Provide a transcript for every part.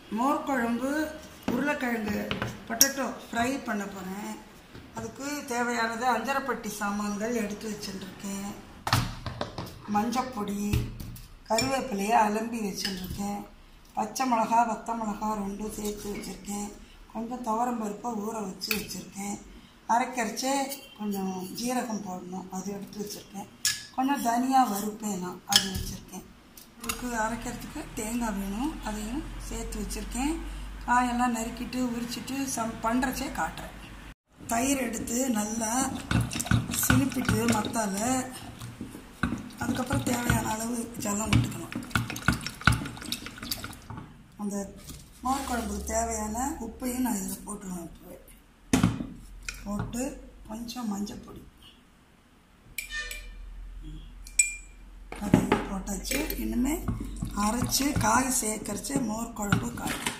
மோர் குழம்பு உருளைக்கிழங்கு potato fry பண்ண போகிறேன் அதுக்கு தேவையானது அஞ்சரைப்பட்டி சாமான்கள் எடுத்து வச்சுட்டுருக்கேன் மஞ்சப்பொடி கருவேப்பிலையை அலம்பி வச்சுட்டுருக்கேன் பச்சை மிளகா வத்த மிளகா ரெண்டும் சேர்த்து வச்சுருக்கேன் கொஞ்சம் துவரம் பருப்பை ஊற வச்சு வச்சுருக்கேன் அரைக்கரைச்சே கொஞ்சம் ஜீரகம் போடணும் அது எடுத்து வச்சுருக்கேன் கொஞ்சம் தனியா வறுப்பேன் நான் அது வச்சுருக்கேன் இதுக்கு அரைக்கிறதுக்கு தேங்காய் வேணும் அதையும் சேர்த்து வச்சுருக்கேன் காயெல்லாம் நறுக்கிட்டு உரிச்சிட்டு சம் பண்ணுறச்சே காட்டுறேன் தயிர் எடுத்து நல்லா சிலிப்பிட்டு மத்தால அதுக்கப்புறம் தேவையான அளவு ஜலம் விட்டுக்கணும் அந்த மோர் குழம்புக்கு தேவையான உப்பையும் நான் இதில் போட்டுருவேன் இப்போவே போட்டு கொஞ்சம் மஞ்சள் பொடி அதையும் போட்டாச்சு இனிமே அரைச்சி காய் சேர்க்கறச்சு மோர் குழம்பு காட்டும்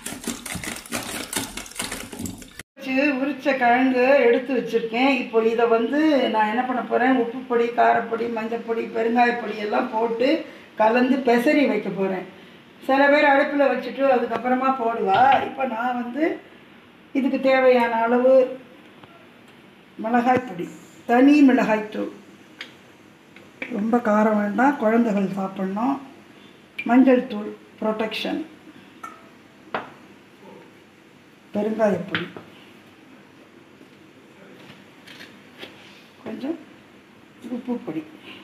உரிச்ச கிழங்கு எடுத்து வச்சுருக்கேன் இப்போ இதை வந்து நான் என்ன பண்ண போகிறேன் உப்பு பொடி காரப்பொடி மஞ்சப்பொடி பெருங்காயப்பொடி எல்லாம் போட்டு கலந்து பெசரி வைக்க போகிறேன் சில பேர் அடுப்பில் வச்சுட்டு அதுக்கப்புறமா போடுவா இப்போ நான் வந்து இதுக்கு தேவையான அளவு மிளகாய் பொடி தனி மிளகாய் தூள் ரொம்ப காரம் வேண்டாம் குழந்தைகள் சாப்பிட்ணும் மஞ்சள் தூள் ப்ரொடெக்ஷன் பெருங்காயப்பொடி கொஞ்சம் உப்பு பொடி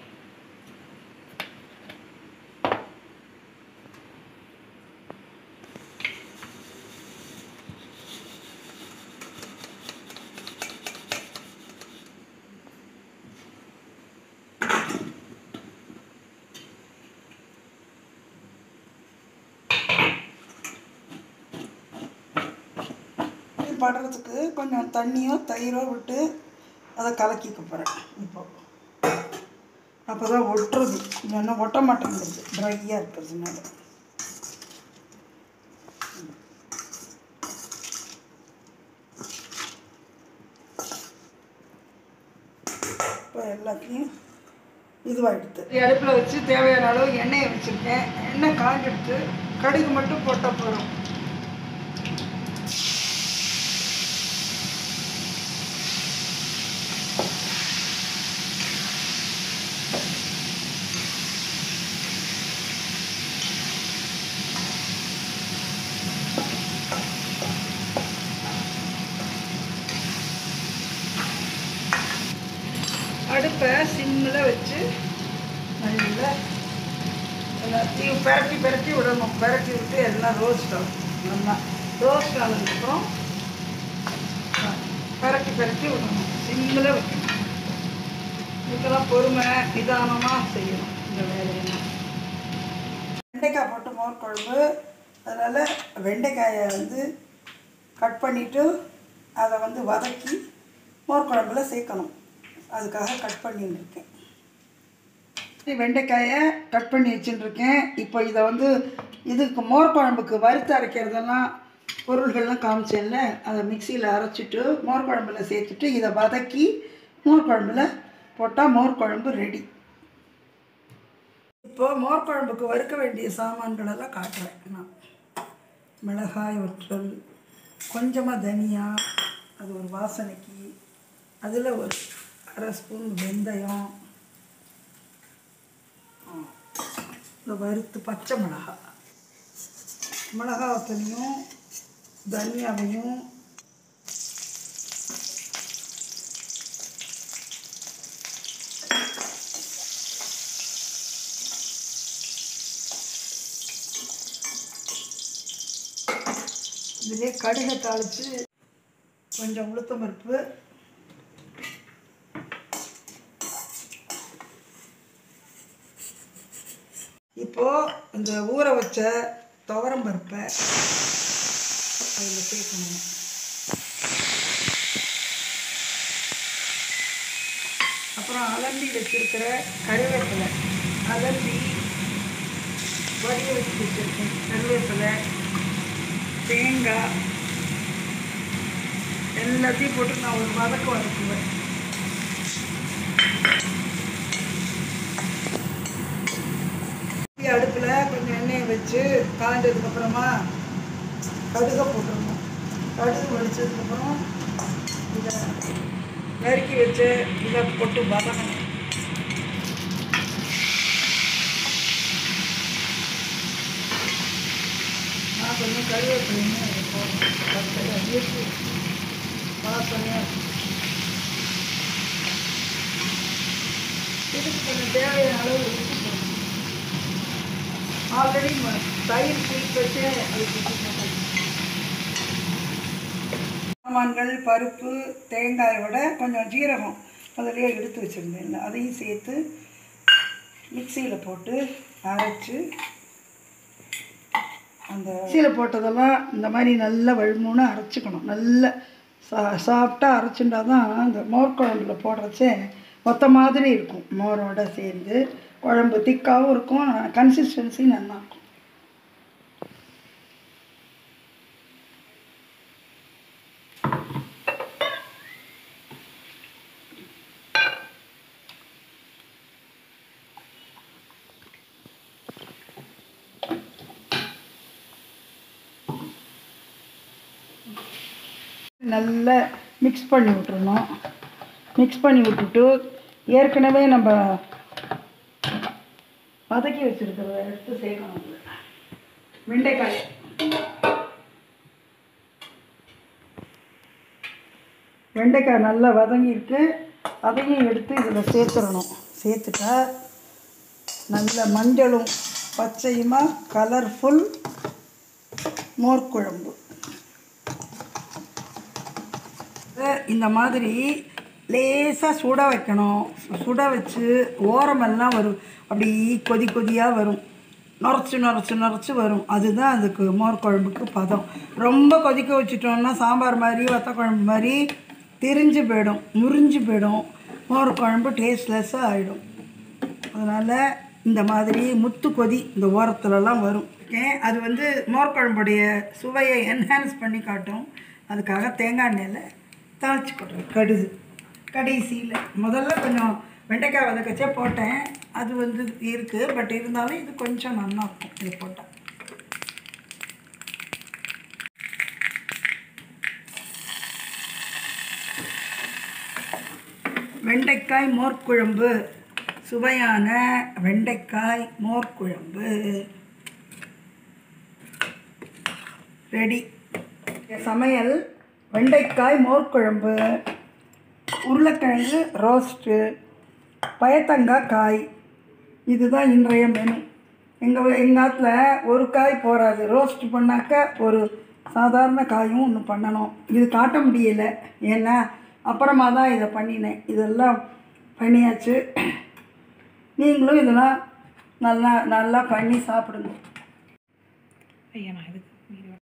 இது படுறதுக்கு கொஞ்சம் தண்ணியோ தயிரோ விட்டு அதை கலக்கிக்க போகிறேன் இப்போ அப்போ தான் ஒட்டுறது இல்லைன்னா ஒட்ட மாட்டேங்குது ட்ரையாக இருக்கிறதுனால இப்போ எல்லாத்தையும் இதுவாகிடுது அடுப்பில் வச்சு தேவையான அளவு எண்ணெயை வச்சுருக்கேன் எண்ணெய் காஞ்செடுத்து கடுகு மட்டும் போட்டால் போதும் அடுப்பை சிம்மில் வச்சு நல்லா எல்லாத்தையும் பிரட்டி பிரட்டி விடணும் பிரட்டி விட்டு எல்லாம் ரோஸ்ட் ஆகும் நல்லா ரோஸ்ட் ஆனதுக்கப்புறம் பிரட்டி பிரட்டி விடணும் சிம்மில் வைக்கணும் இதுக்கெல்லாம் பொறுமை நிதானமாக செய்யணும் இந்த வேலையெல்லாம் வெண்டைக்காய் போட்டு மோர் குழம்பு அதனால் வெண்டைக்காயை வந்து கட் பண்ணிவிட்டு அதை வந்து வதக்கி மோர் குழம்புல சேர்க்கணும் அதுக்காக கட் பண்ணின்னு இருக்கேன் வெண்டைக்காயை கட் பண்ணி வச்சுட்டுருக்கேன் இப்போ இதை வந்து இதுக்கு மோர் குழம்புக்கு வறுத்து அரைக்கிறதெல்லாம் பொருள்கள்லாம் காமிச்சேன்ல அதை மிக்சியில் அரைச்சிட்டு மோர் குழம்புல சேர்த்துட்டு இதை வதக்கி மோர் குழம்புல போட்டால் மோர் குழம்பு ரெடி இப்போ மோர் குழம்புக்கு வறுக்க வேண்டிய சாமான்களெல்லாம் காட்டுறேன் நான் மிளகாய் வற்றல் கொஞ்சமாக தனியா அது ஒரு வாசனைக்கு அதில் ஒரு அரை ஸ்பூன் வெந்தயம் இந்த வறுத்து பச்சை மிளகா மிளகா வத்தலையும் தனியாவையும் இதிலே கடுகை தாளித்து கொஞ்சம் உளுத்தம் பருப்பு இப்போது இந்த ஊற வச்ச துவரம் பருப்பை அதில் சேர்க்கணும் அப்புறம் அலம்பி வச்சிருக்கிற கருவேப்பிலை அலம்பி வடிய வச்சு வச்சுருக்கேன் கருவேப்பிலை தேங்காய் எல்லாத்தையும் போட்டு நான் ஒரு வதக்கு வதக்குவேன் அடுப்பில் கொஞ்சம் எண்ணெயை வச்சு காய்ஞ்சதுக்கப்புறமா கடுகை போட்டுருணும் கடுகு வெடிச்சதுக்கப்புறம் இதை நறுக்கி வச்சு இதை போட்டு வதங்கணும் நான் கொஞ்சம் கருவேப்பிலையுமே அதை போடணும் பச்சையாக இயற்கை வாசனையாக இருக்கும் இதுக்கு கொஞ்சம் தேவையான அளவு உப்பு போடணும் ஆல்ரெடி தயிர் புளிப்பு வச்சு அதுக்கு உப்பு போட்டேன். சாமான்கள் பருப்பு தேங்காயோட கொஞ்சம் ஜீரகம் அதிலே எடுத்து வச்சுருந்தேன் அதையும் சேர்த்து மிக்சியில் போட்டு அரைச்சி அந்த மிக்சியில் போட்டதெல்லாம் இந்த மாதிரி நல்லா வழுமூணு அரைச்சிக்கணும் நல்ல சா சாஃப்டாக அரைச்சுட்டா தான் அந்த மோர் குழம்புல போடுறச்சே மொத்த மாதிரி இருக்கும் மோரோட சேர்ந்து குழம்பு திக்காகவும் இருக்கும் கன்சிஸ்டன்சி நல்லா இருக்கும் நல்லா மிக்ஸ் பண்ணி விட்டுறணும் மிக்ஸ் பண்ணி விட்டுட்டு ஏற்கனவே நம்ம வதக்கி வச்சுருக்கிறத எடுத்து சேர்க்கணும் இதுல. வெண்டைக்காய் வெண்டைக்காய் நல்லா வதங்கியிருக்கு அதையும் எடுத்து இதில் சேர்த்துடணும் சேர்த்துட்டா நல்ல மஞ்சளும் பச்சையுமா கலர்ஃபுல் மோர் குழம்பு இதை இந்த மாதிரி லேசாக சுட வைக்கணும் சுட வச்சு ஓரமெல்லாம் வரும் அப்படி கொதி கொதியாக வரும் நுரைச்சி நுரைச்சி நுரைச்சி வரும் அதுதான் அதுக்கு மோர் குழம்புக்கு பதம் ரொம்ப கொதிக்க வச்சுட்டோம்னா சாம்பார் மாதிரி வத்த குழம்பு மாதிரி திரிஞ்சு போயிடும் முறிஞ்சு போயிடும் மோர் குழம்பு டேஸ்ட்லெஸ்ஸாக ஆகிடும் அதனால் இந்த மாதிரி முத்து கொதி இந்த ஓரத்துலலாம் வரும் ஓகே அது வந்து மோர் குழம்புடைய சுவையை என்ஹான்ஸ் பண்ணி காட்டும் அதுக்காக தேங்காய் எண்ணெயில் தாளிச்சு போடுறேன் கடுகு கடைசியில் முதல்ல கொஞ்சம் வெண்டைக்காய் வதக்கச்சே போட்டேன் அது வந்து இருக்குது பட் இருந்தாலும் இது கொஞ்சம் நல்லா இருக்கும் இது போட்டால் வெண்டைக்காய் மோர் குழம்பு சுவையான வெண்டைக்காய் மோர் குழம்பு ரெடி சமையல் வெண்டைக்காய் மோர் குழம்பு உருளைக்கிழங்கு ரோஸ்ட்டு பயத்தங்காய் காய் இதுதான் இன்றைய மெனு எங்கள் எங்கள் ஆத்தில் ஒரு காய் போகாது ரோஸ்ட் பண்ணாக்க ஒரு சாதாரண காயும் ஒன்று பண்ணணும் இது காட்ட முடியலை ஏன்னா அப்புறமா தான் இதை பண்ணினேன் இதெல்லாம் பண்ணியாச்சு நீங்களும் இதெல்லாம் நல்லா நல்லா பண்ணி சாப்பிடுங்க ஐயா நான் இதுக்கு